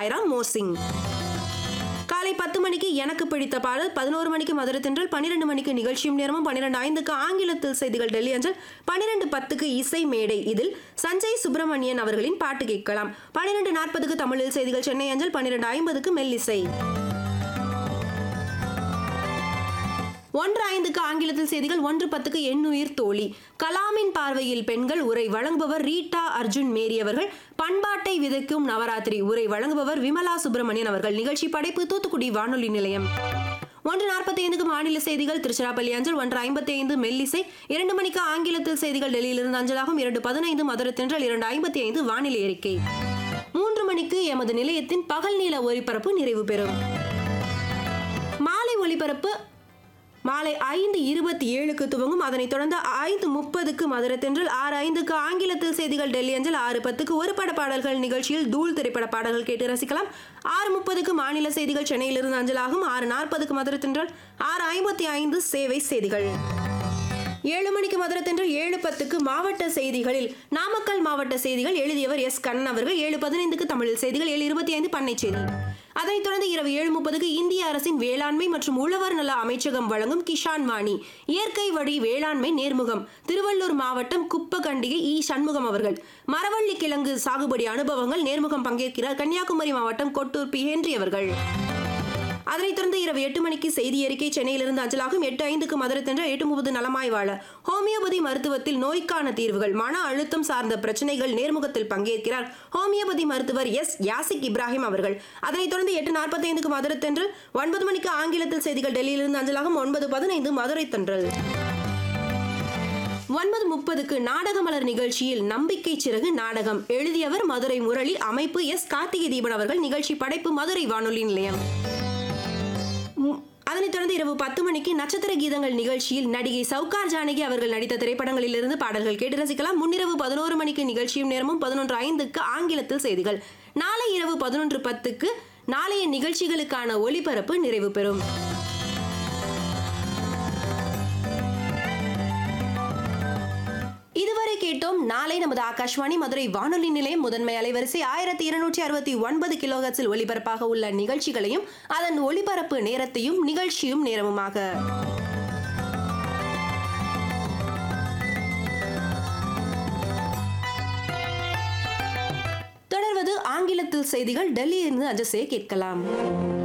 சாய்ராம் மோசிங் காலை பத்து மணிக்கு எனக்கு பிடித்த பாடல் பதினோரு மணிக்கு மதுரை தென்றல் பன்னிரெண்டு மணிக்கு நிகழ்ச்சியும் நேரமும் பன்னிரெண்டு ஐந்துக்கு ஆங்கிலத்தில் செய்திகள் டெல்லி அஞ்சல் பன்னிரெண்டு பத்துக்கு இசை மேடை இதில் சஞ்சய் சுப்பிரமணியன் அவர்களின் பாட்டு கேட்கலாம் பன்னிரெண்டு நாற்பதுக்கு தமிழில் செய்திகள் சென்னை அஞ்சல் பன்னிரெண்டு ஐம்பதுக்கு மெல்லிசை ஒன்று ஐந்துக்கு ஆங்கிலத்தில் செய்திகள் ஒன்று பத்துக்கு எண்ணுயிர் தோழி கலாமின் பார்வையில் பெண்கள் உரை வழங்குபவர் ரீட்டா அர்ஜுன் மேரி அவர்கள் பண்பாட்டை விதைக்கும் நவராத்திரி உரை வழங்குபவர் விமலா சுப்பிரமணியன் அவர்கள் நிகழ்ச்சி படைப்பு தூத்துக்குடி வானொலி நிலையம் ஒன்று நாற்பத்தி ஐந்துக்கு மாநில செய்திகள் திருச்சிராப்பள்ளி அஞ்சல் ஒன்று ஐம்பத்தி ஐந்து மெல்லிசை இரண்டு மணிக்கு ஆங்கிலத்தில் செய்திகள் டெல்லியிலிருந்து அஞ்சலாகும் இரண்டு பதினைந்து மதுரை தென்றல் இரண்டு ஐம்பத்தி ஐந்து வானிலை அறிக்கை மூன்று மணிக்கு எமது நிலையத்தின் பகல் நீள ஒலிபரப்பு நிறைவு பெறும் மாலை ஒலிபரப்பு மாலை ஐந்து இருபத்தி ஏழுக்கு துவங்கும் அதனைத் தொடர்ந்து ஐந்து முப்பதுக்கு மதுரை தென்றல் ஆறு ஐந்துக்கு ஆங்கிலத்தில் செய்திகள் டெல்லி அஞ்சல் ஆறு பத்துக்கு ஒரு பட பாடல்கள் நிகழ்ச்சியில் தூள் திரைப்பட பாடல்கள் கேட்டு ரசிக்கலாம் ஆறு முப்பதுக்கு மாநில செய்திகள் சென்னையிலிருந்து அஞ்சலாகும் ஆறு நாற்பதுக்கு மதுரை தென்றல் ஆறு ஐம்பத்தி ஐந்து சேவை செய்திகள் ஏழு மணிக்கு மதுரை தென்றல் ஏழு பத்துக்கு மாவட்ட செய்திகளில் நாமக்கல் மாவட்ட செய்திகள் எழுதியவர் எஸ் கண்ணன் அவர்கள் ஏழு பதினைந்துக்கு தமிழில் செய்திகள் ஏழு இருபத்தி ஐந்து பண்ணை செய்தி அதைத் தொடர்ந்து இரவு ஏழு முப்பதுக்கு இந்திய அரசின் வேளாண்மை மற்றும் உழவர் நல அமைச்சகம் வழங்கும் கிஷான் வாணி இயற்கை வழி வேளாண்மை நேர்முகம் திருவள்ளூர் மாவட்டம் குப்பகண்டிகை இ சண்முகம் அவர்கள் மரவள்ளி கிழங்கு சாகுபடி அனுபவங்கள் நேர்முகம் பங்கேற்கிறார் கன்னியாகுமரி மாவட்டம் கொட்டூர் பி ஹென்றி அவர்கள் அதனைத் தொடர்ந்து இரவு எட்டு மணிக்கு செய்தி அறிக்கை சென்னையிலிருந்து அஞ்சலாகும் எட்டு ஐந்துக்கு மதுரை தென்ற எட்டு முப்பது நலமாய் வாழ ஹோமியோபதி மருத்துவத்தில் நோய்க்கான தீர்வுகள் மன அழுத்தம் சார்ந்த பிரச்சனைகள் நேர்முகத்தில் பங்கேற்கிறார் ஹோமியோபதி மருத்துவர் எஸ் யாசிக் இப்ராஹிம் அவர்கள் அதனைத் தொடர்ந்து எட்டு நாற்பத்தைந்துக்கு மதுரை தென்றல் ஒன்பது மணிக்கு ஆங்கிலத்தில் செய்திகள் டெல்லியிலிருந்து அஞ்சலாகும் ஒன்பது பதினைந்து மதுரை தென்றல் ஒன்பது முப்பதுக்கு நாடகமலர் நிகழ்ச்சியில் நம்பிக்கை சிறகு நாடகம் எழுதியவர் மதுரை முரளி அமைப்பு எஸ் கார்த்திகை தீபன் அவர்கள் நிகழ்ச்சி படைப்பு மதுரை வானொலி நிலையம் ம், அதனைத் தொடர்ந்து இரவு பத்து மணிக்கு நட்சத்திர கீதங்கள் நிகழ்ச்சியில் நடிகை சவுகார் ஜானகி அவர்கள் நடித்த திரைப்படங்களிலிருந்து பாடல்கள் கேட்டு ரசிக்கலாம் முன்னிரவு பதினோரு மணிக்கு நிகழ்ச்சியும் நேரமும் பதினொன்று ஐந்துக்கு ஆங்கிலத்தில் செய்திகள் நாளை இரவு பதினொன்று பத்துக்கு நாளைய நிகழ்ச்சிகளுக்கான ஒளிபரப்பு நிறைவு பெறும் இதுவரை கேட்டோம் நாளை நமது ஆகாஷ்வாணி மதுரை வானொலி நிலையம் முதன்மை அலைவரிசை ஆயிரத்தி இருநூற்றி அறுபத்தி ஒன்பது கிலோஹெட்ஸில் ஒலிபரப்பாக உள்ள நிகழ்ச்சிகளையும் அதன் ஒலிபரப்பு நேரத்தையும் நிகழ்ச்சியும் நேரமுமாக தொடர்வது ஆங்கிலத்தில் செய்திகள் டெல்லியிலிருந்து அஜசே கேட்கலாம்